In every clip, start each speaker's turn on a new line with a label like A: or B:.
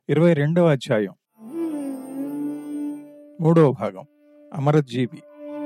A: ఇరవై రెండవ అధ్యాయం మూడవ భాగం అమరజీవి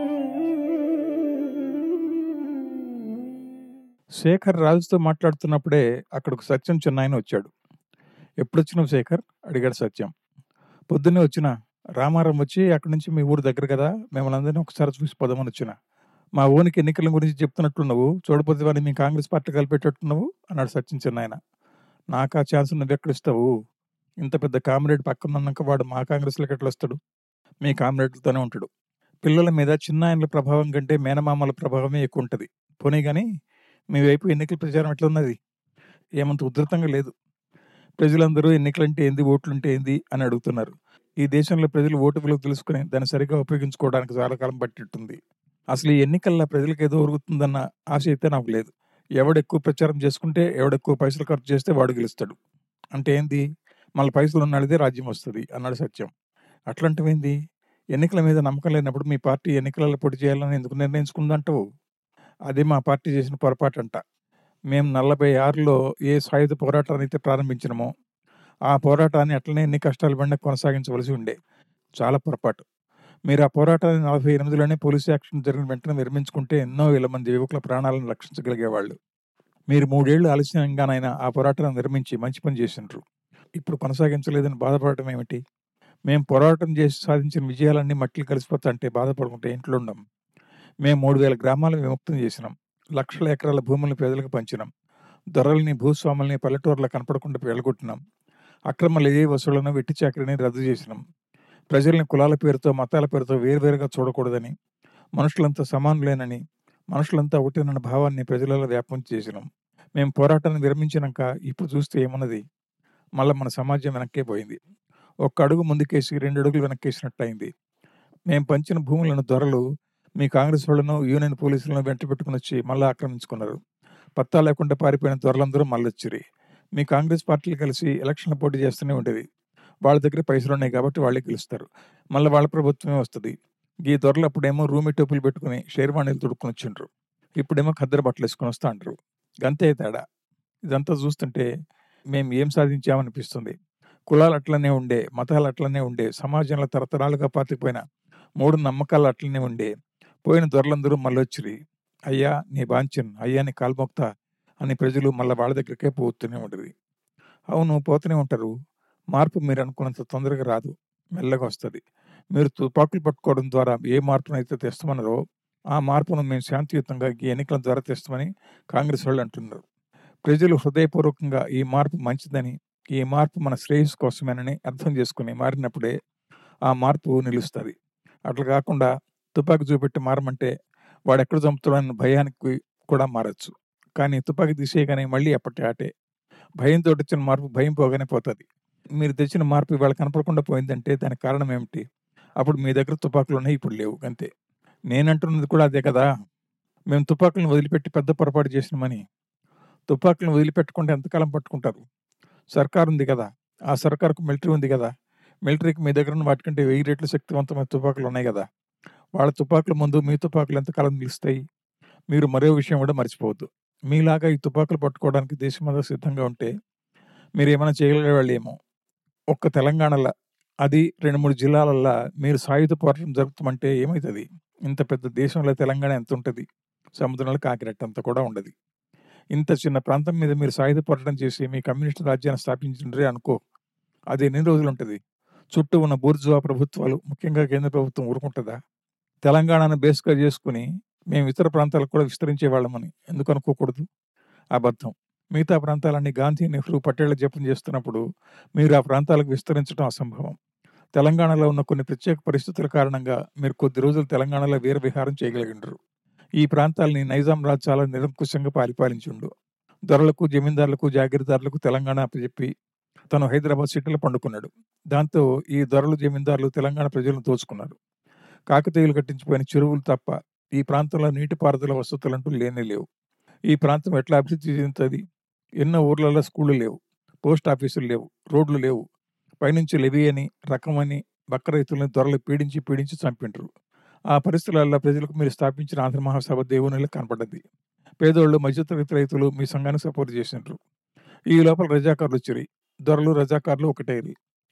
A: శేఖర్ రాజుతో మాట్లాడుతున్నప్పుడే అక్కడికి సత్యం చిన్నాయన వచ్చాడు ఎప్పుడొచ్చినావు శేఖర్ అడిగాడు సత్యం పొద్దున్నే వచ్చిన రామారం వచ్చి అక్కడి నుంచి మీ ఊరు దగ్గర కదా మిమ్మల్ని అందరినీ ఒకసారి చూసి పోదామని వచ్చిన మా ఊనికి ఎన్నికల గురించి చెప్తున్నట్లు నువ్వు చూడపోతే వాడిని మీ కాంగ్రెస్ పార్టీ కలిపేటట్టు నువ్వు అన్నాడు సచిన్ చిన్నాయన నాకు ఆ ఛాన్స్ నువ్వెక్కడిస్తావు ఇంత పెద్ద కామ్రేడ్ పక్కన ఉన్నాక వాడు మా కాంగ్రెస్లోకి ఎట్లా వస్తాడు మీ కామ్రేడ్లతోనే ఉంటాడు పిల్లల మీద చిన్నాయనల ప్రభావం కంటే మేనమామల ప్రభావమే ఎక్కువ ఉంటుంది పోనీ కానీ మీ వైపు ఎన్నికల ప్రచారం ఎట్లా ఉన్నది ఏమంత ఉధృతంగా లేదు ప్రజలందరూ ఎన్నికలంటే ఏంది ఓట్లుంటే ఏంది అని అడుగుతున్నారు ఈ దేశంలో ప్రజలు ఓటు విలువ తెలుసుకుని దాన్ని సరిగ్గా ఉపయోగించుకోవడానికి చాలా కాలం పట్టిట్టుంది అసలు ఈ ఎన్నికల్లో ప్రజలకు ఏదో ఒరుగుతుందన్న ఆశ అయితే నాకు లేదు ఎవడెక్కువ ప్రచారం చేసుకుంటే ఎవడెక్కువ పైసలు ఖర్చు చేస్తే వాడు గెలుస్తాడు అంటే ఏంది మళ్ళీ పైసలు ఉన్నాడితే రాజ్యం వస్తుంది అన్నాడు సత్యం అట్లాంటివేంది ఎన్నికల మీద నమ్మకం లేనప్పుడు మీ పార్టీ ఎన్నికలలో పోటీ చేయాలని ఎందుకు నిర్ణయించుకుందంటావు అదే మా పార్టీ చేసిన పొరపాటు అంట మేము నలభై ఆరులో ఏ సాయుధ పోరాటాన్ని అయితే ప్రారంభించినమో ఆ పోరాటాన్ని అట్లనే ఎన్ని కష్టాలు పడినా కొనసాగించవలసి ఉండే చాలా పొరపాటు మీరు ఆ పోరాటాన్ని నలభై ఎనిమిదిలోనే పోలీసు యాక్షన్ జరిగిన వెంటనే విరమించుకుంటే ఎన్నో వేల మంది యువకుల ప్రాణాలను రక్షించగలిగేవాళ్ళు మీరు మూడేళ్లు ఆలస్యంగానైనా ఆ పోరాటాన్ని నిర్మించి మంచి పని చేసినారు ఇప్పుడు కొనసాగించలేదని బాధపడటం ఏమిటి మేము పోరాటం చేసి సాధించిన విజయాలన్నీ మట్టిలు కలిసిపోతా అంటే బాధపడుకుంటే ఇంట్లో ఉండం మేము మూడు వేల గ్రామాలను విముక్తం చేసినాం లక్షల ఎకరాల భూములను పేదలకు పంచినాం దొరల్ని భూస్వాముల్ని పల్లెటూరులో కనపడకుండా వెళ్ళగొట్టినాం అక్రమ లే వసూళ్లను వెట్టి చాకరీని రద్దు చేసినాం ప్రజల్ని కులాల పేరుతో మతాల పేరుతో వేరువేరుగా చూడకూడదని మనుషులంతా సమానులేనని మనుషులంతా ఒకటేనన్న భావాన్ని ప్రజలలో వ్యాపం చేసినాం మేము పోరాటాన్ని విరమించినాక ఇప్పుడు చూస్తే ఏమున్నది మళ్ళీ మన సమాజం వెనక్కే పోయింది ఒక్క అడుగు ముందుకేసి రెండు అడుగులు వెనక్కేసినట్టు అయింది మేము పంచిన భూములను దొరలు మీ కాంగ్రెస్ వాళ్ళను యూనియన్ పోలీసులను వెంట పెట్టుకుని వచ్చి మళ్ళీ ఆక్రమించుకున్నారు పత్తా లేకుండా పారిపోయిన దొరలందరూ మళ్ళీ వచ్చిరి మీ కాంగ్రెస్ పార్టీలు కలిసి ఎలక్షన్లు పోటీ చేస్తూనే ఉండేది వాళ్ళ దగ్గర పైసలు ఉన్నాయి కాబట్టి వాళ్ళే గెలుస్తారు మళ్ళీ వాళ్ళ ప్రభుత్వమే వస్తుంది ఈ దొరలు అప్పుడేమో రూమి టోపులు పెట్టుకుని షేర్వాణీలు తుడుక్కుని వచ్చిండ్రు ఇప్పుడేమో ఖద్దరు బట్టలు వేసుకుని వస్తా అంటారు గంతే తేడా ఇదంతా చూస్తుంటే మేము ఏం సాధించామనిపిస్తుంది కులాలు అట్లనే ఉండే మతాలు అట్లనే ఉండే సమాజంలో తరతరాలుగా పాతిపోయిన మూడు నమ్మకాలు అట్లనే ఉండే పోయిన దొరలందరూ మళ్ళొచ్చిరి అయ్యా నీ బాంచన్ అయ్యా నీ కాల్మొక్తా అని ప్రజలు మళ్ళీ వాళ్ళ దగ్గరికే పోతూనే ఉండేది అవును పోతూనే ఉంటారు మార్పు మీరు అనుకున్నంత తొందరగా రాదు మెల్లగా వస్తుంది మీరు తుపాకులు పట్టుకోవడం ద్వారా ఏ మార్పునైతే తెస్తామన్నారో ఆ మార్పును మేము శాంతియుతంగా ఈ ఎన్నికల ద్వారా తెస్తామని కాంగ్రెస్ వాళ్ళు అంటున్నారు ప్రజలు హృదయపూర్వకంగా ఈ మార్పు మంచిదని ఈ మార్పు మన శ్రేయస్సు కోసమేనని అర్థం చేసుకుని మారినప్పుడే ఆ మార్పు నిలుస్తుంది అట్లా కాకుండా తుపాకీ చూపెట్టి మారమంటే వాడు ఎక్కడ చంపుతాడన్న భయానికి కూడా మారచ్చు కానీ తుపాకీ తీసేయగానే మళ్ళీ ఎప్పటి ఆటే భయంతో వచ్చిన మార్పు భయం పోగానే పోతుంది మీరు తెచ్చిన మార్పు ఇవాళ కనపడకుండా పోయిందంటే దానికి కారణం ఏమిటి అప్పుడు మీ దగ్గర తుపాకులు ఉన్నాయి ఇప్పుడు లేవు అంతే నేనంటున్నది కూడా అదే కదా మేము తుపాకులను వదిలిపెట్టి పెద్ద పొరపాటు చేసినామని తుపాకులను వదిలిపెట్టకుండా ఎంతకాలం పట్టుకుంటారు సర్కార్ ఉంది కదా ఆ సర్కార్కు మిలిటరీ ఉంది కదా మిలిటరీకి మీ దగ్గర ఉన్న వాటికంటే వెయ్యి రెట్లు శక్తివంతమైన తుపాకులు ఉన్నాయి కదా వాళ్ళ తుపాకుల ముందు మీ తుపాకులు ఎంతకాలం నిలుస్తాయి మీరు మరో విషయం కూడా మర్చిపోవద్దు మీలాగా ఈ తుపాకులు పట్టుకోవడానికి దేశమంతా సిద్ధంగా ఉంటే మీరు ఏమైనా చేయగలిగే వాళ్ళు ఏమో ఒక్క తెలంగాణలో అది రెండు మూడు జిల్లాలల్లో మీరు సాయుధ పోరాటం జరుపుతామంటే ఏమవుతుంది ఇంత పెద్ద దేశంలో తెలంగాణ ఎంత ఉంటుంది సముద్రంలో కాకిరెట్టంత కూడా ఉండదు ఇంత చిన్న ప్రాంతం మీద మీరు సాయుధ పోరాటం చేసి మీ కమ్యూనిస్ట్ రాజ్యాన్ని స్థాపించిండ్రే అనుకో అది ఎన్ని రోజులు ఉంటుంది చుట్టూ ఉన్న బూర్జువా ప్రభుత్వాలు ముఖ్యంగా కేంద్ర ప్రభుత్వం ఊరుకుంటుందా తెలంగాణను బేస్గా చేసుకుని మేము ఇతర ప్రాంతాలకు కూడా విస్తరించే వాళ్ళమని ఎందుకు అనుకోకూడదు అబద్ధం మిగతా ప్రాంతాలన్నీ గాంధీ నెహ్రూ పటేళ్ల జపం చేస్తున్నప్పుడు మీరు ఆ ప్రాంతాలకు విస్తరించడం అసంభవం తెలంగాణలో ఉన్న కొన్ని ప్రత్యేక పరిస్థితుల కారణంగా మీరు కొద్ది రోజులు తెలంగాణలో వీర విహారం చేయగలిగినారు ఈ ప్రాంతాలని నైజాం రాజ్ చాలా నిరంకుశంగా పరిపాలించుండు దొరలకు జమీందారులకు జాగీర్దారులకు తెలంగాణ అప్పచెప్పి తను హైదరాబాద్ సిటీలో పండుకున్నాడు దాంతో ఈ దొరలు జమీందారులు తెలంగాణ ప్రజలను దోచుకున్నారు కాకతీయులు కట్టించిపోయిన చెరువులు తప్ప ఈ ప్రాంతంలో నీటిపారుదల వసతులంటూ లేనే లేవు ఈ ప్రాంతం ఎట్లా అభివృద్ధి చెందుతుంది ఎన్నో ఊర్లలో స్కూళ్ళు లేవు పోస్ట్ ఆఫీసులు లేవు రోడ్లు లేవు పైనుంచి లెవీ అని రకం అని బక్క రైతులను దొరలు పీడించి పీడించి చంపిండ్రు ఆ పరిస్థితులలో ప్రజలకు మీరు స్థాపించిన ఆంధ్ర మహాసభ దేవునిలో కనపడ్డది పేదోళ్ళు మధ్యతరగతి రైతులు మీ సంఘానికి సపోర్ట్ చేసినారు ఈ లోపల రజాకారులు వచ్చిరి దొరలు రజాకారులు ఒకటేరి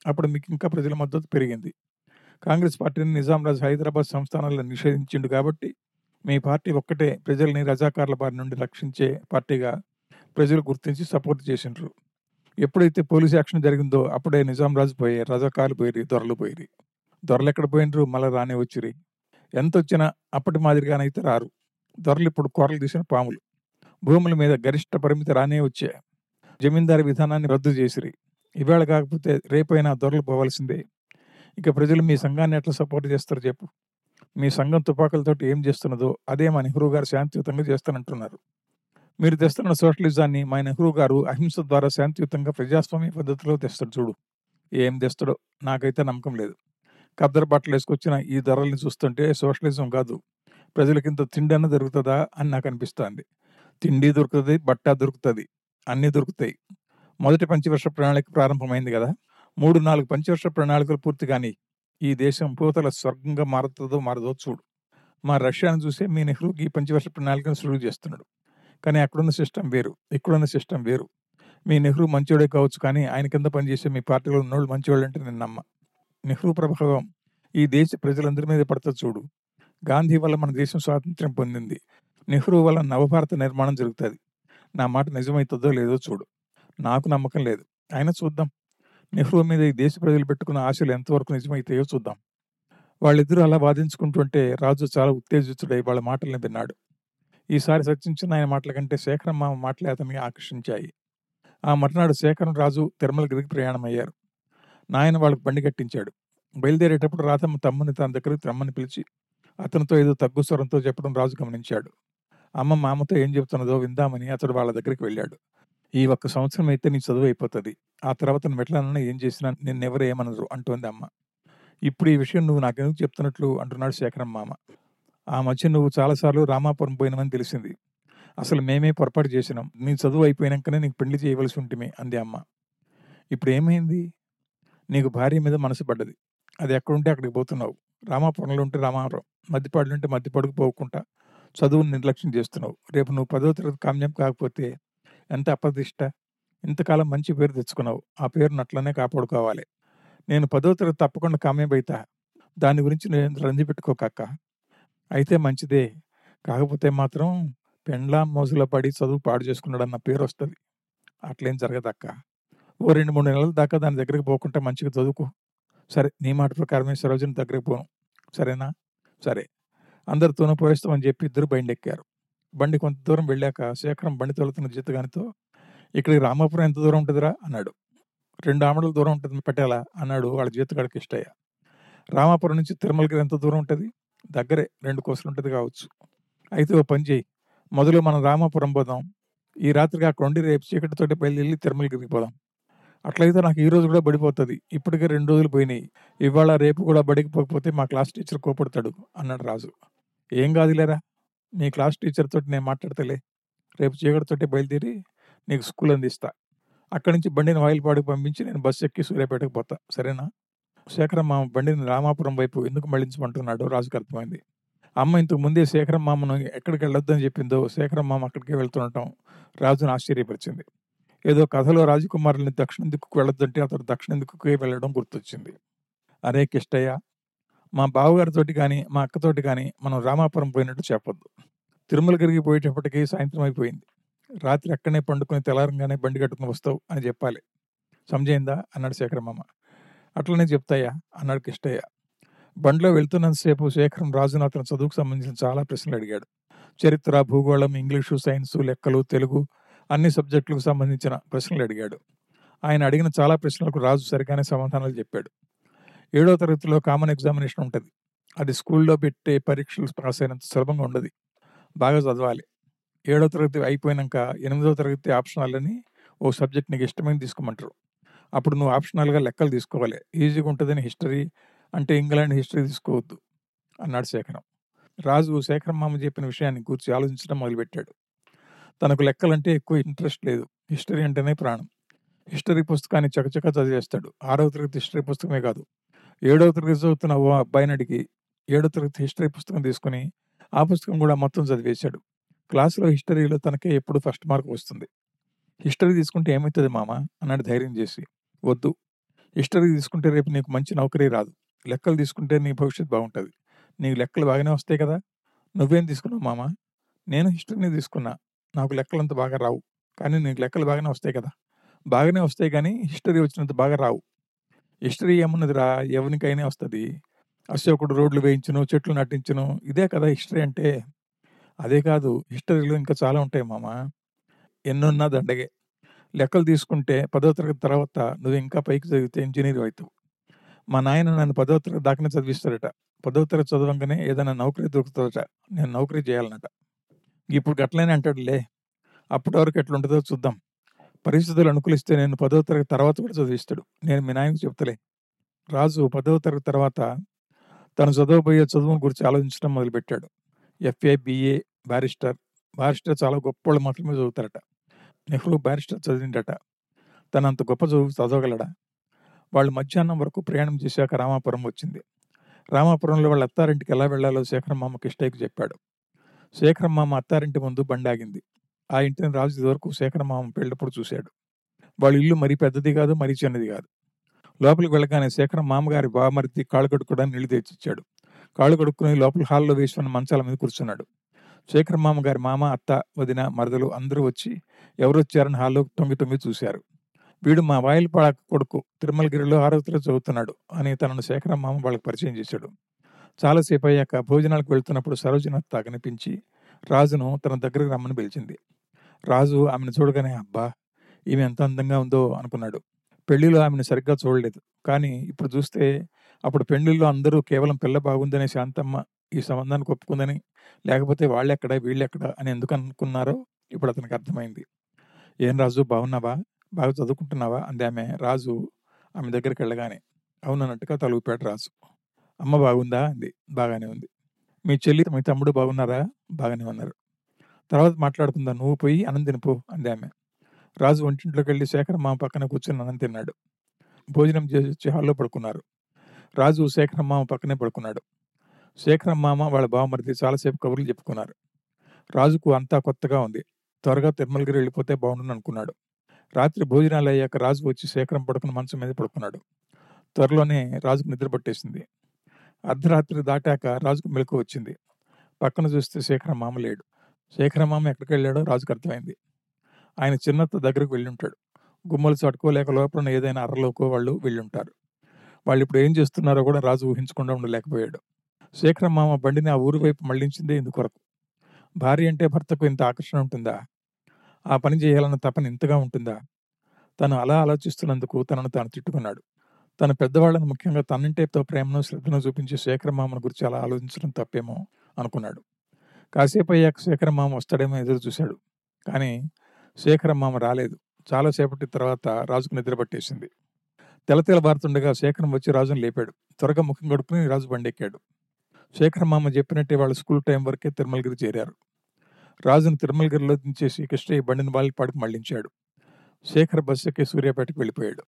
A: అప్పుడు మీకు ఇంకా ప్రజల మద్దతు పెరిగింది కాంగ్రెస్ పార్టీని నిజాం రాజు హైదరాబాద్ సంస్థానాల్లో నిషేధించిండు కాబట్టి మీ పార్టీ ఒక్కటే ప్రజల్ని రజాకార్ల బారి నుండి రక్షించే పార్టీగా ప్రజలు గుర్తించి సపోర్ట్ చేసిండ్రు ఎప్పుడైతే పోలీస్ యాక్షన్ జరిగిందో అప్పుడే నిజాం రాజు పోయి రజాకార్లు పోయిరి దొరలు పోయిరి దొరలు ఎక్కడ పోయినరు మళ్ళీ రానే వచ్చిరి ఎంత వచ్చినా అప్పటి మాదిరిగానైతే రారు దొరలు ఇప్పుడు కూరలు తీసిన పాములు భూముల మీద గరిష్ట పరిమితి రానే వచ్చే జమీందారీ విధానాన్ని రద్దు చేసిరి ఇవాళ కాకపోతే రేపైనా దొరలు పోవాల్సిందే ఇక ప్రజలు మీ సంఘాన్ని ఎట్లా సపోర్ట్ చేస్తారు చెప్పు మీ సంఘం తుపాకులతోటి ఏం చేస్తున్నదో అదే మా నెహ్రూ గారు శాంతియుతంగా చేస్తానంటున్నారు మీరు తెస్తున్న సోషలిజాన్ని మా నెహ్రూ గారు అహింస ద్వారా శాంతియుతంగా ప్రజాస్వామ్య పద్ధతిలో తెస్తాడు చూడు ఏం తెస్తాడో నాకైతే నమ్మకం లేదు కద్దరు బట్టలు వేసుకొచ్చిన ఈ ధరల్ని చూస్తుంటే సోషలిజం కాదు ప్రజలకింత తిండి అన్న దొరుకుతుందా అని నాకు అనిపిస్తుంది తిండి దొరుకుతుంది బట్ట దొరుకుతుంది అన్నీ దొరుకుతాయి మొదటి పంచవర్ష ప్రణాళిక ప్రారంభమైంది కదా మూడు నాలుగు పంచవర్ష ప్రణాళికలు పూర్తి కానీ ఈ దేశం పూతల స్వర్గంగా మారుతుందో మారదో చూడు మా రష్యాను చూసే మీ నెహ్రూకి ఈ పంచవర్ష ప్రణాళికను సులువు చేస్తున్నాడు కానీ అక్కడున్న సిస్టమ్ వేరు ఇక్కడున్న సిస్టమ్ వేరు మీ నెహ్రూ మంచోడే కావచ్చు కానీ ఆయన కింద పనిచేసే మీ పార్టీలో ఉన్నోళ్ళు మంచివాళ్ళు అంటే నేను నమ్మ నెహ్రూ ప్రభావం ఈ దేశ ప్రజలందరి మీద పడుతుంది చూడు గాంధీ వల్ల మన దేశం స్వాతంత్ర్యం పొందింది నెహ్రూ వల్ల నవభారత నిర్మాణం జరుగుతుంది నా మాట నిజమవుతుందో లేదో చూడు నాకు నమ్మకం లేదు అయినా చూద్దాం నెహ్రూ మీద ఈ దేశ ప్రజలు పెట్టుకున్న ఆశలు ఎంతవరకు నిజమైతాయో చూద్దాం వాళ్ళిద్దరూ అలా వాదించుకుంటుంటే రాజు చాలా ఉత్తేజితుడై వాళ్ళ మాటల్ని విన్నాడు ఈసారి సత్యించిన ఆయన మాటల కంటే శేఖరం మామ మాటలే అతన్ని ఆకర్షించాయి ఆ మర్నాడు శేఖరం రాజు తిరుమలగిరికి ప్రయాణమయ్యారు నాయన వాళ్ళకు బండి కట్టించాడు బయలుదేరేటప్పుడు రాధమ్మ తమ్ముని తన దగ్గరికి రమ్మని పిలిచి అతనితో ఏదో తగ్గు స్వరంతో చెప్పడం రాజు గమనించాడు అమ్మ మామతో ఏం చెబుతున్నదో విందామని అతడు వాళ్ళ దగ్గరికి వెళ్ళాడు ఈ ఒక్క సంవత్సరం అయితే నీ చదువు అయిపోతుంది ఆ తర్వాత నువ్వు ఎట్లనన్నా ఏం చేసినా నిన్నెవరు ఏమనరు అంటోంది అమ్మ ఇప్పుడు ఈ విషయం నువ్వు నాకెందుకు చెప్తున్నట్లు అంటున్నాడు శేఖరం మామ ఆ మధ్య నువ్వు చాలాసార్లు రామాపురం పోయినామని తెలిసింది అసలు మేమే పొరపాటు చేసినాం నీ చదువు అయిపోయినాకనే నీకు పెళ్లి చేయవలసి ఉంటుంది అంది అమ్మ ఇప్పుడు ఏమైంది నీకు భార్య మీద మనసు పడ్డది అది ఎక్కడుంటే అక్కడికి పోతున్నావు రామాపురంలో ఉంటే రామాపురం మద్దిపాడులో ఉంటే మద్దిపాడుకు పోకుండా చదువుని నిర్లక్ష్యం చేస్తున్నావు రేపు నువ్వు పదో తరగతి కామ్యం కాకపోతే ఎంత అప్రతిష్ట ఇంతకాలం మంచి పేరు తెచ్చుకున్నావు ఆ పేరును అట్లనే కాపాడుకోవాలి నేను పదో తరగతి తప్పకుండా కామ్యం అవుతా దాని గురించి నేను రంది పెట్టుకోకక్క అయితే మంచిదే కాకపోతే మాత్రం పెండ్లా మోసులో పడి చదువు పాడు చేసుకున్నాడన్న పేరు వస్తుంది అట్లేం జరగదక్క ఓ రెండు మూడు నెలల దాకా దాని దగ్గరికి పోకుండా మంచిగా చదువుకో సరే నీ మాట ప్రకారమే సరోజని దగ్గరికి పోను సరేనా సరే అందరితోనూ పోయిస్తామని చెప్పి ఇద్దరు బండెక్కారు బండి కొంత దూరం వెళ్ళాక శేఖరం బండి తోలుతున్న జీతగానితో ఇక్కడికి రామాపురం ఎంత దూరం ఉంటుందిరా అన్నాడు రెండు ఆమడల దూరం ఉంటుంది పెట్టాలా అన్నాడు వాళ్ళ జీతగాడికి ఇష్టయ్య రామాపురం నుంచి తిరుమలగిరి ఎంత దూరం ఉంటుంది దగ్గరే రెండు కోసలు ఉంటుంది కావచ్చు అయితే ఓ పని చేయి మొదలు మనం రామాపురం పోదాం ఈ రాత్రికి అక్కడ ఉండి రేపు చీకటితోటి బయలుదేరి తిరుమలగిరికి పోదాం అట్లయితే నాకు ఈ రోజు కూడా బడిపోతుంది ఇప్పటికే రెండు రోజులు పోయినాయి ఇవాళ రేపు కూడా బడికి పోకపోతే మా క్లాస్ టీచర్ కోపడతాడు అన్నాడు రాజు ఏం కాదులేరా మీ క్లాస్ టీచర్ తోటి నేను మాట్లాడతలే రేపు చీకటితోటి బయలుదేరి నీకు స్కూల్ అందిస్తా అక్కడి నుంచి బండిని వాయిల్పాడుకు పంపించి నేను బస్సు ఎక్కి సూర్యాపేటకు పోతా సరేనా శేఖరం మామ బండిని రామాపురం వైపు ఎందుకు మళ్ళించమంటున్నాడో రాజుకు అర్థమైంది అమ్మ ఇంతకు ముందే శేఖరం మామను ఎక్కడికి వెళ్ళొద్దని చెప్పిందో శేఖరం మామ అక్కడికే వెళ్తుండటం రాజును ఆశ్చర్యపరిచింది ఏదో కథలో రాజకుమారుల్ని దక్షిణ దిక్కుకు వెళ్ళొద్దంటే అతడు దక్షిణ దిక్కుకే వెళ్ళడం గుర్తొచ్చింది అరే కిష్టయ్య మా బావగారితోటి కానీ మా అక్కతోటి కానీ మనం రామాపురం పోయినట్టు చెప్పొద్దు తిరుమలగిరికి పోయేటప్పటికి సాయంత్రం అయిపోయింది రాత్రి అక్కడనే పండుకొని తెల్లారంగానే బండి కట్టుకుని వస్తావు అని చెప్పాలి సమజైందా అన్నాడు శేఖరమ్మ అట్లనే చెప్తాయా అన్నాడు కిష్టయ్య బండిలో వెళ్తున్నంతసేపు శేఖరం రాజును అతని చదువుకు సంబంధించిన చాలా ప్రశ్నలు అడిగాడు చరిత్ర భూగోళం ఇంగ్లీషు సైన్సు లెక్కలు తెలుగు అన్ని సబ్జెక్టులకు సంబంధించిన ప్రశ్నలు అడిగాడు ఆయన అడిగిన చాలా ప్రశ్నలకు రాజు సరిగానే సమాధానాలు చెప్పాడు ఏడో తరగతిలో కామన్ ఎగ్జామినేషన్ ఉంటుంది అది స్కూల్లో పెట్టే పరీక్షలు పాస్ అయినంత సులభంగా ఉండదు బాగా చదవాలి ఏడో తరగతి అయిపోయినాక ఎనిమిదో తరగతి ఆప్షనల్ అని ఓ సబ్జెక్ట్ నీకు ఇష్టమైన తీసుకోమంటారు అప్పుడు నువ్వు ఆప్షనల్గా లెక్కలు తీసుకోవాలి ఈజీగా ఉంటుందని హిస్టరీ అంటే ఇంగ్లాండ్ హిస్టరీ తీసుకోవద్దు అన్నాడు శేఖరం రాజు శేఖరం మామ చెప్పిన విషయాన్ని కూర్చి ఆలోచించడం మొదలుపెట్టాడు తనకు లెక్కలంటే ఎక్కువ ఇంట్రెస్ట్ లేదు హిస్టరీ అంటేనే ప్రాణం హిస్టరీ పుస్తకాన్ని చకచక చదివేస్తాడు ఆరవ తరగతి హిస్టరీ పుస్తకమే కాదు ఏడవ తరగతి చదువుతున్న ఓ అబ్బాయిని అడిగి ఏడవ తరగతి హిస్టరీ పుస్తకం తీసుకుని ఆ పుస్తకం కూడా మొత్తం చదివేశాడు క్లాసులో హిస్టరీలో తనకే ఎప్పుడు ఫస్ట్ మార్క్ వస్తుంది హిస్టరీ తీసుకుంటే ఏమవుతుంది మామ అన్నాడు ధైర్యం చేసి వద్దు హిస్టరీ తీసుకుంటే రేపు నీకు మంచి నౌకరీ రాదు లెక్కలు తీసుకుంటే నీ భవిష్యత్తు బాగుంటుంది నీకు లెక్కలు బాగానే వస్తాయి కదా నువ్వేం తీసుకున్నావు మామ నేను హిస్టరీని తీసుకున్నా నాకు లెక్కలు అంత బాగా రావు కానీ నీకు లెక్కలు బాగానే వస్తాయి కదా బాగానే వస్తాయి కానీ హిస్టరీ వచ్చినంత బాగా రావు హిస్టరీ ఏమున్నది రా ఎవరికైనా వస్తుంది అశోకుడు రోడ్లు వేయించును చెట్లు నటించును ఇదే కదా హిస్టరీ అంటే అదే కాదు హిస్టరీలో ఇంకా చాలా ఉంటాయి మామ ఎన్నున్నా దండగే లెక్కలు తీసుకుంటే పదో తరగతి తర్వాత నువ్వు ఇంకా పైకి చదివితే ఇంజనీర్ అవుతావు మా నాయన నన్ను పదో తరగతి దాకానే చదివిస్తాడట పదో తరగతి చదవంగానే ఏదైనా నౌకరీ దొరుకుతుందట నేను నౌకరీ చేయాలన్నట ఇప్పుడు గట్లనే అంటాడులే అప్పటి వరకు ఎట్లుంటుందో చూద్దాం పరిస్థితులు అనుకూలిస్తే నేను పదో తరగతి తర్వాత కూడా చదివిస్తాడు నేను మీ నాయనకు చెప్తలే రాజు పదవ తరగతి తర్వాత తను చదవబోయే చదువుని గురించి ఆలోచించడం మొదలుపెట్టాడు ఎఫ్ఏ బిఏ బారిస్టర్ బారిస్టర్ చాలా గొప్ప వాళ్ళు మాత్రమే చదువుతారట నెహ్రూ బారిస్టర్ చదివిండట తను అంత గొప్ప చదువు చదవగలడా వాళ్ళు మధ్యాహ్నం వరకు ప్రయాణం చేశాక రామాపురం వచ్చింది రామాపురంలో వాళ్ళ అత్తారింటికి ఎలా వెళ్లాలో శేఖరం మామ కిష్టయ్యకు చెప్పాడు శేఖరం మామ అత్తారింటి ముందు బండి ఆగింది ఆ ఇంటిని రాజు ఇదివరకు శేఖరం మామ పెళ్ళప్పుడు చూశాడు వాళ్ళ ఇల్లు మరీ పెద్దది కాదు మరీ చిన్నది కాదు లోపలికి వెళ్ళగానే శేఖరం మామగారి బామరిది కాళ్ళు కడుక్కోవడానికి నీళ్లు తెచ్చిచ్చాడు కాళ్ళు కడుక్కుని లోపల హాల్లో వేసి ఉన్న మంచాల మీద కూర్చున్నాడు శేఖర్ మామ గారి మామ అత్త వదిన మరదలు అందరూ వచ్చి ఎవరు వచ్చారని హాల్లో తొంగి తొంగి చూశారు వీడు మా వాయిల్పాడ కొడుకు తిరుమలగిరిలో ఆరో తరగతి చదువుతున్నాడు అని తనను శేఖరం మామ వాళ్ళకి పరిచయం చేశాడు చాలాసేపు అయ్యాక భోజనాలకు వెళ్తున్నప్పుడు సరోజన అత్త కనిపించి రాజును తన దగ్గరకు రమ్మని పిలిచింది రాజు ఆమెను చూడగానే అబ్బా ఈమె ఎంత అందంగా ఉందో అనుకున్నాడు పెళ్లిలో ఆమెను సరిగ్గా చూడలేదు కానీ ఇప్పుడు చూస్తే అప్పుడు పెళ్లిలో అందరూ కేవలం పిల్ల బాగుందనే శాంతమ్మ ఈ సంబంధానికి ఒప్పుకుందని లేకపోతే వాళ్ళెక్కడ వీళ్ళెక్కడ అని ఎందుకు అనుకున్నారో ఇప్పుడు అతనికి అర్థమైంది ఏం రాజు బాగున్నావా బాగా చదువుకుంటున్నావా అంది ఆమె రాజు ఆమె దగ్గరికి వెళ్ళగానే అవునన్నట్టుగా తలుగుపాడు రాజు అమ్మ బాగుందా అంది బాగానే ఉంది మీ చెల్లి మీ తమ్ముడు బాగున్నారా బాగానే ఉన్నారు తర్వాత మాట్లాడుకుందా నువ్వు పోయి అన్నం తినిపో అంది ఆమె రాజు వంటింట్లోకి వెళ్ళి శేఖర్ మామ పక్కన కూర్చొని అన్నం తిన్నాడు భోజనం చేసి వచ్చి హాల్లో పడుకున్నారు రాజు శేఖర్ మామ పక్కనే పడుకున్నాడు శేఖర్ మామ వాళ్ళ బావమరిది చాలాసేపు కబుర్లు చెప్పుకున్నారు రాజుకు అంతా కొత్తగా ఉంది త్వరగా తిరుమలగిరి వెళ్ళిపోతే బాగుండును అనుకున్నాడు రాత్రి భోజనాలు అయ్యాక రాజు వచ్చి శేఖరం పడుకుని మంచం మీద పడుకున్నాడు త్వరలోనే రాజుకు నిద్ర పట్టేసింది అర్ధరాత్రి దాటాక రాజుకు మెలకు వచ్చింది పక్కన చూస్తే శేఖర మామ లేడు శేఖర మామ ఎక్కడికి వెళ్ళాడో రాజుకు అర్థమైంది ఆయన చిన్నత్త దగ్గరకు వెళ్ళి ఉంటాడు గుమ్మలు చట్టుకోలేక లోపల ఏదైనా అర్రలోకో వాళ్ళు వెళ్ళుంటారు వాళ్ళు ఇప్పుడు ఏం చేస్తున్నారో కూడా రాజు ఊహించకుండా ఉండలేకపోయాడు శేఖర మామ బండిని ఆ ఊరి వైపు మళ్లించిందే ఇందుకొరకు భార్య అంటే భర్తకు ఇంత ఆకర్షణ ఉంటుందా ఆ పని చేయాలన్న తపన ఇంతగా ఉంటుందా తను అలా ఆలోచిస్తున్నందుకు తనను తాను తిట్టుకున్నాడు తన పెద్దవాళ్ళను ముఖ్యంగా తనంటేతో ప్రేమను శ్రద్ధను చూపించే శేఖర మామను గురించి అలా ఆలోచించడం తప్పేమో అనుకున్నాడు కాసేపు అయ్యాక శేఖర మామ వస్తాడేమో ఎదురు చూశాడు కానీ శేఖర మామ రాలేదు చాలాసేపటి తర్వాత రాజుకు నిద్ర పట్టేసింది తెలతెల బారుతుండగా శేఖరం వచ్చి రాజును లేపాడు త్వరగా ముఖం గడుపుకుని రాజు బండెక్కాడు శేఖర మామ చెప్పినట్టే వాళ్ళు స్కూల్ టైం వరకే తిరుమలగిరి చేరారు రాజును తిరుమలగిరిలో దించేసి కృష్ణయ్య బండిని బాలిపాడికి మళ్లించాడు శేఖర్ బస్సు ఎక్కి సూర్యాపేటకు వెళ్ళిపోయాడు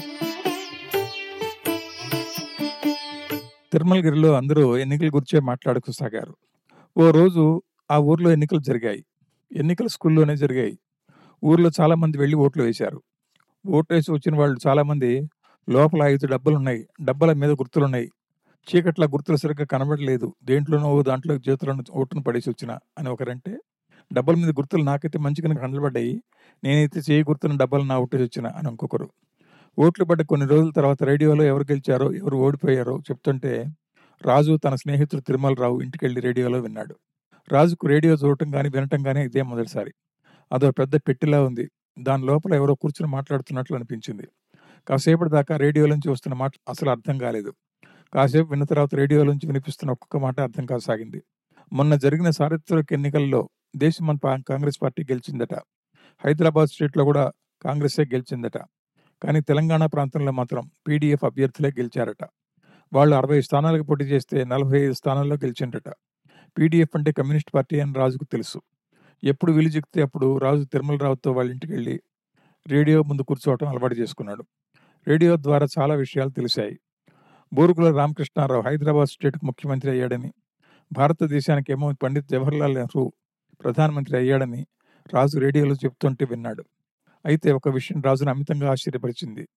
A: తిరుమలగిరిలో అందరూ ఎన్నికల గురించే మాట్లాడుకోసాగారు ఓ రోజు ఆ ఊర్లో ఎన్నికలు జరిగాయి ఎన్నికలు స్కూల్లోనే జరిగాయి ఊర్లో చాలా మంది వెళ్ళి ఓట్లు వేశారు ఓట్లు వేసి వచ్చిన వాళ్ళు చాలా మంది లోపల ఐదు డబ్బలు ఉన్నాయి డబ్బల మీద గుర్తులున్నాయి చీకట్ల గుర్తులు సరిగ్గా కనబడలేదు దేంట్లోనో ఓ దాంట్లో చేతులను ఓటును పడేసి వచ్చిన అని ఒకరంటే డబ్బల మీద గుర్తులు నాకైతే మంచిగా కనబడ్డాయి నేనైతే చేయి గుర్తున్న డబ్బలు నా ఓటేసి వచ్చిన అని ఇంకొకరు ఓట్లు పడ్డ కొన్ని రోజుల తర్వాత రేడియోలో ఎవరు గెలిచారో ఎవరు ఓడిపోయారో చెప్తుంటే రాజు తన స్నేహితుడు తిరుమలరావు ఇంటికి వెళ్ళి రేడియోలో విన్నాడు రాజుకు రేడియో చూడటం కానీ వినటం కానీ ఇదే మొదటిసారి అదో పెద్ద పెట్టిలా ఉంది దాని లోపల ఎవరో కూర్చుని మాట్లాడుతున్నట్లు అనిపించింది కాసేపటి దాకా రేడియో నుంచి వస్తున్న మాట అసలు అర్థం కాలేదు కాసేపు విన్న తర్వాత రేడియో నుంచి వినిపిస్తున్న ఒక్కొక్క మాట అర్థం కాసాగింది మొన్న జరిగిన చారిత్రక ఎన్నికల్లో దేశమంత కాంగ్రెస్ పార్టీ గెలిచిందట హైదరాబాద్ స్టేట్లో కూడా కాంగ్రెసే గెలిచిందట కానీ తెలంగాణ ప్రాంతంలో మాత్రం పీడీఎఫ్ అభ్యర్థులే గెలిచారట వాళ్ళు అరవై స్థానాలకు పోటీ చేస్తే నలభై ఐదు స్థానాల్లో గెలిచిండట పీడీఎఫ్ అంటే కమ్యూనిస్ట్ పార్టీ అని రాజుకు తెలుసు ఎప్పుడు వీలు చిక్కితే అప్పుడు రాజు తిరుమలరావుతో వాళ్ళ ఇంటికి వెళ్ళి రేడియో ముందు కూర్చోవటం అలవాటు చేసుకున్నాడు రేడియో ద్వారా చాలా విషయాలు తెలిసాయి బూరుగుల రామకృష్ణారావు హైదరాబాద్ స్టేట్కు ముఖ్యమంత్రి అయ్యాడని భారతదేశానికి ఏమో పండిత్ జవహర్లాల్ నెహ్రూ ప్రధానమంత్రి అయ్యాడని రాజు రేడియోలో చెప్తుంటే విన్నాడు అయితే ఒక విషయం రాజును అమితంగా ఆశ్చర్యపరిచింది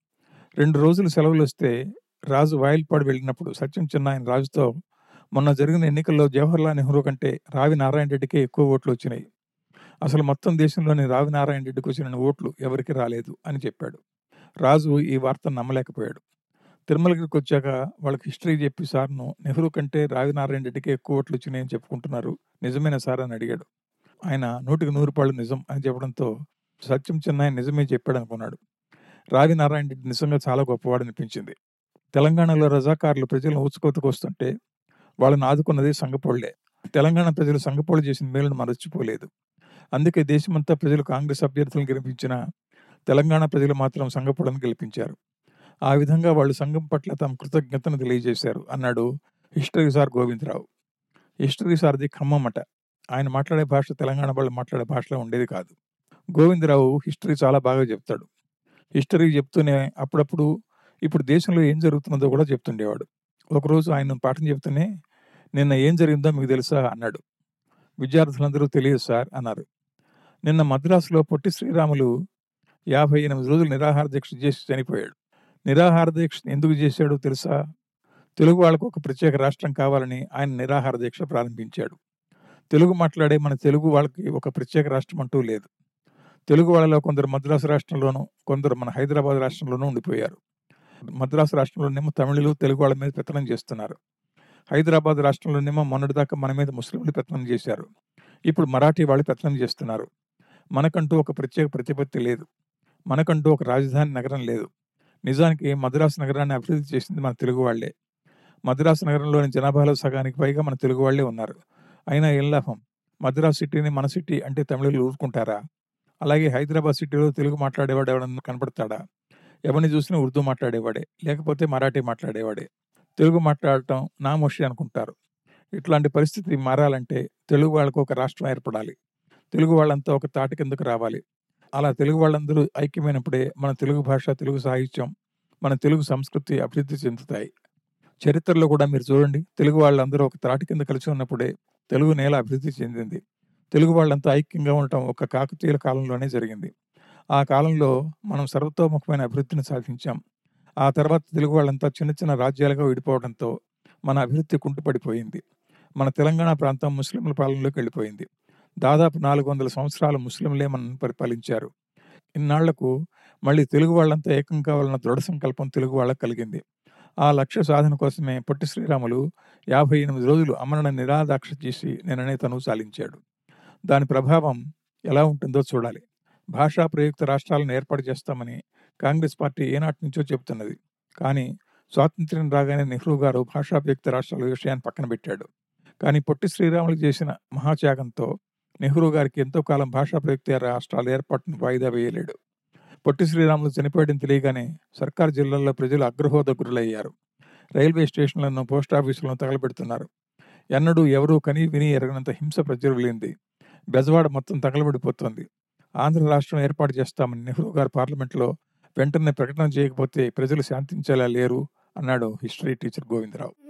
A: రెండు రోజులు సెలవులొస్తే రాజు వాయిల్పాడు వెళ్ళినప్పుడు సత్యం చిన్నాయన రాజుతో మొన్న జరిగిన ఎన్నికల్లో జవహర్లాల్ నెహ్రూ కంటే రావి నారాయణ రెడ్డికే ఎక్కువ ఓట్లు వచ్చినాయి అసలు మొత్తం దేశంలోని రావి నారాయణ రెడ్డికి వచ్చిన ఓట్లు ఎవరికి రాలేదు అని చెప్పాడు రాజు ఈ వార్త నమ్మలేకపోయాడు తిరుమలగిరికి వచ్చాక వాళ్ళకి హిస్టరీ చెప్పి సార్ను నెహ్రూ కంటే రావి నారాయణ రెడ్డికి ఎక్కువ ఓట్లు వచ్చినాయని చెప్పుకుంటున్నారు నిజమేనా సార్ అని అడిగాడు ఆయన నూటికి నూరు పాళ్ళు నిజం అని చెప్పడంతో సత్యం చిన్నాయన నిజమే చెప్పాడు అనుకున్నాడు రావి నారాయణ రెడ్డి నిజంగా చాలా గొప్పవాడు అనిపించింది తెలంగాణలో రజాకారులు ప్రజలను ఊచుకోతకు వస్తుంటే వాళ్ళని ఆదుకున్నది సంగపోళ్లే తెలంగాణ ప్రజలు సంగపోళ్ళు చేసిన మేలును మరచిపోలేదు అందుకే దేశమంతా ప్రజలు కాంగ్రెస్ అభ్యర్థులను గెలిపించిన తెలంగాణ ప్రజలు మాత్రం సంగపోళ్ళను గెలిపించారు ఆ విధంగా వాళ్ళు సంఘం పట్ల తమ కృతజ్ఞతను తెలియజేశారు అన్నాడు హిస్టరీ సార్ గోవిందరావు హిస్టరీ సార్ది ఖమ్మమట ఆయన మాట్లాడే భాష తెలంగాణ వాళ్ళు మాట్లాడే భాషలో ఉండేది కాదు గోవిందరావు హిస్టరీ చాలా బాగా చెప్తాడు హిస్టరీ చెప్తూనే అప్పుడప్పుడు ఇప్పుడు దేశంలో ఏం జరుగుతున్నదో కూడా చెప్తుండేవాడు ఒకరోజు ఆయన పాఠం చెప్తూనే నిన్న ఏం జరిగిందో మీకు తెలుసా అన్నాడు విద్యార్థులందరూ తెలియదు సార్ అన్నారు నిన్న మద్రాసులో పొట్టి శ్రీరాములు యాభై ఎనిమిది రోజులు నిరాహార దీక్ష చేసి చనిపోయాడు నిరాహార దీక్ష ఎందుకు చేశాడో తెలుసా తెలుగు వాళ్ళకు ఒక ప్రత్యేక రాష్ట్రం కావాలని ఆయన నిరాహార దీక్ష ప్రారంభించాడు తెలుగు మాట్లాడే మన తెలుగు వాళ్ళకి ఒక ప్రత్యేక రాష్ట్రం అంటూ లేదు తెలుగు వాళ్ళలో కొందరు మద్రాసు రాష్ట్రంలోనూ కొందరు మన హైదరాబాద్ రాష్ట్రంలోనూ ఉండిపోయారు మద్రాసు రాష్ట్రంలోనేమో తమిళులు తెలుగు వాళ్ళ మీద పెత్తనం చేస్తున్నారు హైదరాబాద్ రాష్ట్రంలోనేమో మొన్నటిదాకా మన మీద ముస్లింలు పెత్తనం చేశారు ఇప్పుడు మరాఠీ వాళ్ళు పెత్తనం చేస్తున్నారు మనకంటూ ఒక ప్రత్యేక ప్రతిపత్తి లేదు మనకంటూ ఒక రాజధాని నగరం లేదు నిజానికి మద్రాసు నగరాన్ని అభివృద్ధి చేసింది మన తెలుగు వాళ్లే మద్రాసు నగరంలోని జనాభాలో సగానికి పైగా మన తెలుగు వాళ్లే ఉన్నారు అయినా ఏం లాభం మద్రాసు సిటీని మన సిటీ అంటే తమిళులు ఊరుకుంటారా అలాగే హైదరాబాద్ సిటీలో తెలుగు మాట్లాడేవాడు ఎవడన్నా కనపడతాడా ఎవరిని చూసినా ఉర్దూ మాట్లాడేవాడే లేకపోతే మరాఠీ మాట్లాడేవాడే తెలుగు మాట్లాడటం నామోషి అనుకుంటారు ఇట్లాంటి పరిస్థితి మారాలంటే తెలుగు వాళ్ళకు ఒక రాష్ట్రం ఏర్పడాలి తెలుగు వాళ్ళంతా ఒక తాటి కిందకు రావాలి అలా తెలుగు వాళ్ళందరూ ఐక్యమైనప్పుడే మన తెలుగు భాష తెలుగు సాహిత్యం మన తెలుగు సంస్కృతి అభివృద్ధి చెందుతాయి చరిత్రలో కూడా మీరు చూడండి తెలుగు వాళ్ళందరూ ఒక తాటి కింద కలిసి ఉన్నప్పుడే తెలుగు నేల అభివృద్ధి చెందింది తెలుగు వాళ్ళంతా ఐక్యంగా ఉండటం ఒక కాకతీయుల కాలంలోనే జరిగింది ఆ కాలంలో మనం సర్వతోముఖమైన అభివృద్ధిని సాధించాం ఆ తర్వాత తెలుగు వాళ్ళంతా చిన్న చిన్న రాజ్యాలుగా విడిపోవడంతో మన అభివృద్ధి కుంటుపడిపోయింది మన తెలంగాణ ప్రాంతం ముస్లింల పాలనలోకి వెళ్ళిపోయింది దాదాపు నాలుగు వందల సంవత్సరాలు ముస్లింలే మనల్ని పరిపాలించారు ఇన్నాళ్లకు మళ్ళీ తెలుగు వాళ్ళంతా ఏకం కావాలన్న దృఢ సంకల్పం తెలుగు వాళ్ళకు కలిగింది ఆ లక్ష్య సాధన కోసమే పొట్టి శ్రీరాములు యాభై ఎనిమిది రోజులు అమరణ నిరాదాక్ష చేసి నిన్ననే తను సాలించాడు దాని ప్రభావం ఎలా ఉంటుందో చూడాలి భాషా ప్రయుక్త రాష్ట్రాలను ఏర్పాటు చేస్తామని కాంగ్రెస్ పార్టీ ఏనాటి నుంచో చెబుతున్నది కానీ స్వాతంత్ర్యం రాగానే నెహ్రూ గారు భాషా ప్రయుక్త రాష్ట్రాల విషయాన్ని పక్కన పెట్టాడు కానీ పొట్టి శ్రీరాములు చేసిన మహాత్యాగంతో నెహ్రూ గారికి ఎంతో కాలం భాషా ప్రయుక్త రాష్ట్రాల ఏర్పాటును వాయిదా వేయలేడు పొట్టి శ్రీరాములు చనిపోయడం తెలియగానే సర్కారు జిల్లాల్లో ప్రజలు అగ్రహోదగ్రులయ్యారు రైల్వే స్టేషన్లను పోస్ట్ ఆఫీసులను తగలబెడుతున్నారు ఎన్నడూ ఎవరూ కని విని ఎరగనంత హింస ప్రజ్వలింది బెజవాడ మొత్తం తగలబడిపోతుంది ఆంధ్ర రాష్ట్రం ఏర్పాటు చేస్తామని నెహ్రూ గారు పార్లమెంట్లో వెంటనే ప్రకటన చేయకపోతే ప్రజలు శాంతించేలా లేరు అన్నాడు హిస్టరీ టీచర్ గోవిందరావు